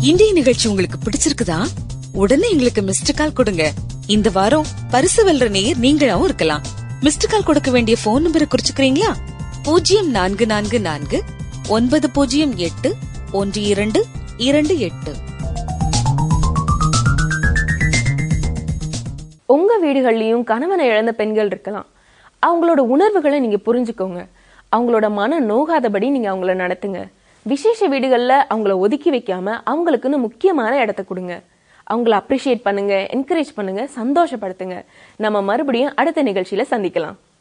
இன்றைய நிகழ்ச்சி உங்களுக்கு பிடிச்சிருக்குதா உடனே எங்களுக்கு மிஸ்டு கால் கொடுங்க இந்த வாரம் பரிசு வெல்ற நேயர் நீங்களாவும் இருக்கலாம் மிஸ்டு கால் கொடுக்க வேண்டிய போன் நம்பரை குறிச்சுக்கிறீங்களா பூஜ்ஜியம் நான்கு நான்கு நான்கு ஒன்பது பூஜ்ஜியம் எட்டு ஒன்று இரண்டு இரண்டு எட்டு உங்க வீடுகள்லயும் கணவனை இழந்த பெண்கள் இருக்கலாம் அவங்களோட உணர்வுகளை நீங்க புரிஞ்சுக்கோங்க அவங்களோட மன நோகாதபடி நீங்க அவங்கள நடத்துங்க விசேஷ வீடுகள்ல அவங்கள ஒதுக்கி வைக்காம அவங்களுக்குன்னு முக்கியமான இடத்த கொடுங்க அவங்கள அப்ரிஷியேட் பண்ணுங்க என்கரேஜ் பண்ணுங்க சந்தோஷப்படுத்துங்க நம்ம மறுபடியும் அடுத்த நிகழ்ச்சியில சந்திக்கலாம்